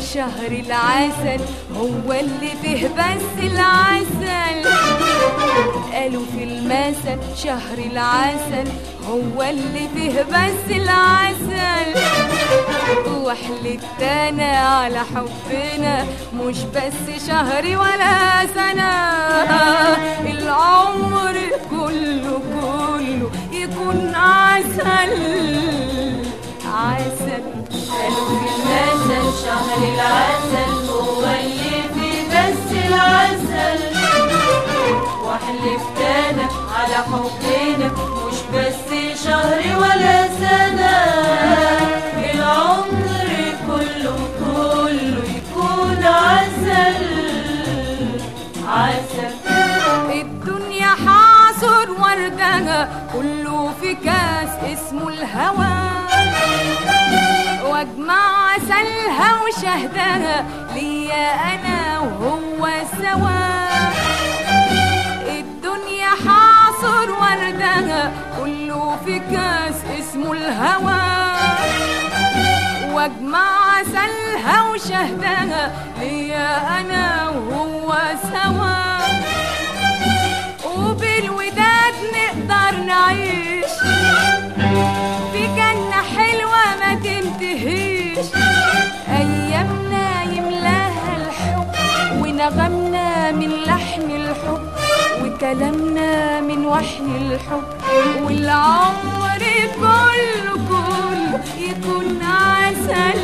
شهر العسل هو اللي فيه بس العسل قالوا في المثل شهر العسل هو اللي فيه بس العسل وحلتنا على حبنا مش بس شهر ولا سنة العمر كله كله يكون عسل عسل قالوا في المثل شهر العسل هو اللي فيه بس العسل واحلف انا على حبنا مش بس شهر ولا سنة العمر كله كله يكون عسل عسل الدنيا حاصر وردها كله في كاس اسمه الهوى واجمع عسلها وشهدها ليا انا وهو سوا الدنيا حاصر وردها كله في كاس اسمه الهوى واجمع عسلها وشهدها ليا انا وهو سوا وبالوداد نقدر نعيش في جنة حلوة ما تنتهيش أيامنا يملاها الحب ونغمنا من لحن الحب وكلامنا من وحي الحب والعمر كله كله يكون عسل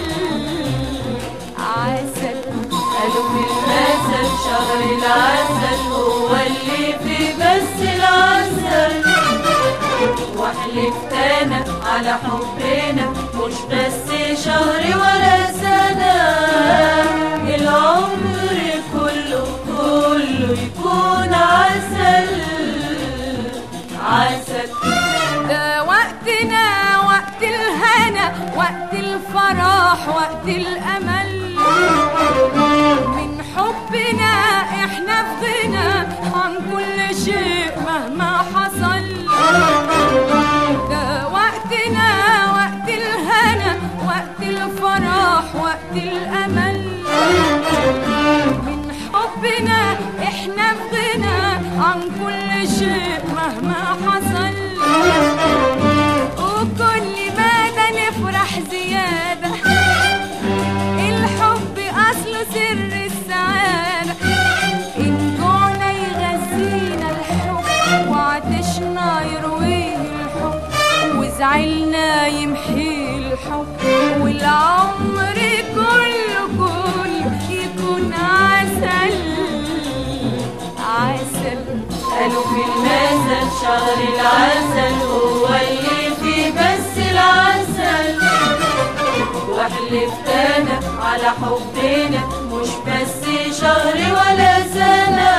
عسل قالوا في المثل شهر العسل هو اللي فيه بس العسل واحلفت انا على حبنا مش بس شهر ولا سنة العمر كله كله يكون عسل عسل ده وقتنا وقت الهنا وقت الفرح وقت الأمل من حبنا احنا في غنى عن كل شيء مهما حصل ده وقتنا وقت الهنا وقت الفرح وقت الأمل من حبنا احنا في غنى عن كل شيء مهما حصل وكل مدى نفرح زيادة الحب أصله سر السعادة إن جوعنا يغذينا الحب وعطشنا يرويه الحب وزعلنا يمحي الحب والعمر كله كله يكون عسل عسل قالوا في المثل شهر العسل هو اللي فيه بس العسل واحلفت انا على حبنا مش بس شهر ولا سنة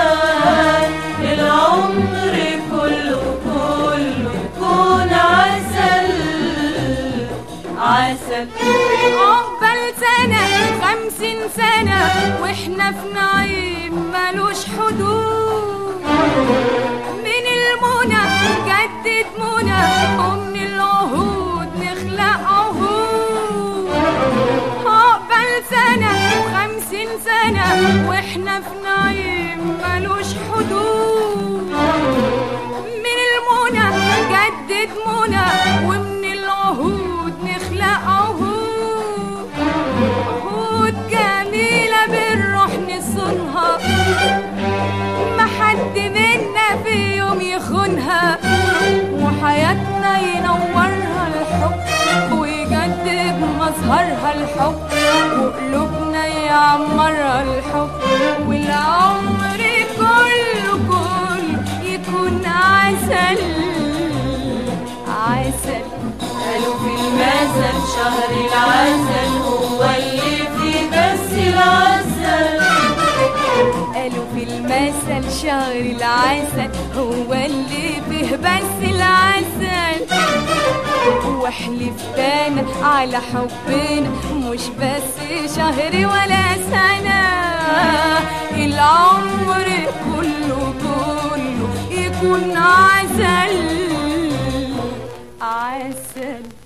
العمر كله كله يكون عسل عسل عقبال سنة خمسين سنة واحنا في نعيم ملوش حدود من المنى جدد منى ومن العهود نخلق عهود عقبال سنة خمسين سنة واحنا في نعيم ملوش حدود من المنى جدد منى ومن العهود نخلق عهود عهود جميلة بالروح نصونها ما حد منا في يوم يخونها وحياتنا ينورها الحب ويجدد مظهرها الحب وقلوبنا يعمرها الحب والعمر كله كله يكون عسل عسل قالوا في المثل شهر العسل هو اللي فيه بس العسل قالوا في المثل شهر العسل هو اللي فيه بس العسل واحلفت انا على حبنا مش بس شهر ولا سنة العمر كله كله يكون عسل عسل